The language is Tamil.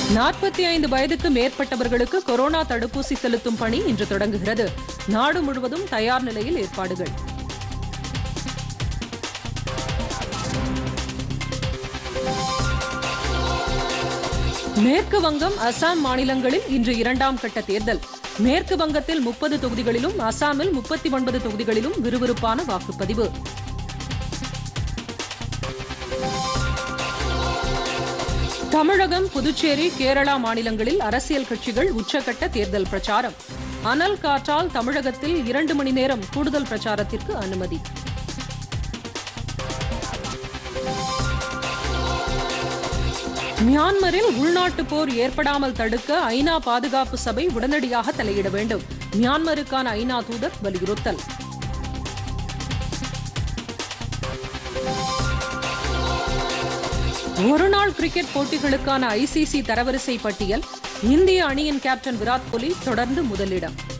நாற்பத்தி ஐந்து வயதுக்கு மேற்பட்டவர்களுக்கு கொரோனா தடுப்பூசி செலுத்தும் பணி இன்று தொடங்குகிறது நாடு முழுவதும் தயார் நிலையில் ஏற்பாடுகள் மேற்கு வங்கம் அசாம் மாநிலங்களில் இன்று இரண்டாம் கட்ட தேர்தல் மேற்கு வங்கத்தில் முப்பது தொகுதிகளிலும் அசாமில் முப்பத்தி ஒன்பது தொகுதிகளிலும் விறுவிறுப்பான வாக்குப்பதிவு தமிழகம் புதுச்சேரி கேரளா மாநிலங்களில் அரசியல் கட்சிகள் உச்சக்கட்ட தேர்தல் பிரச்சாரம் அனல் காற்றால் தமிழகத்தில் இரண்டு மணி நேரம் கூடுதல் பிரச்சாரத்திற்கு அனுமதி மியான்மரில் உள்நாட்டு போர் ஏற்படாமல் தடுக்க ஐநா பாதுகாப்பு சபை உடனடியாக தலையிட வேண்டும் மியான்மருக்கான ஐநா தூதர் வலியுறுத்தல் ஒருநாள் கிரிக்கெட் போட்டிகளுக்கான ஐசிசி தரவரிசை பட்டியல் இந்திய அணியின் கேப்டன் விராட் கோலி தொடர்ந்து முதலிடம்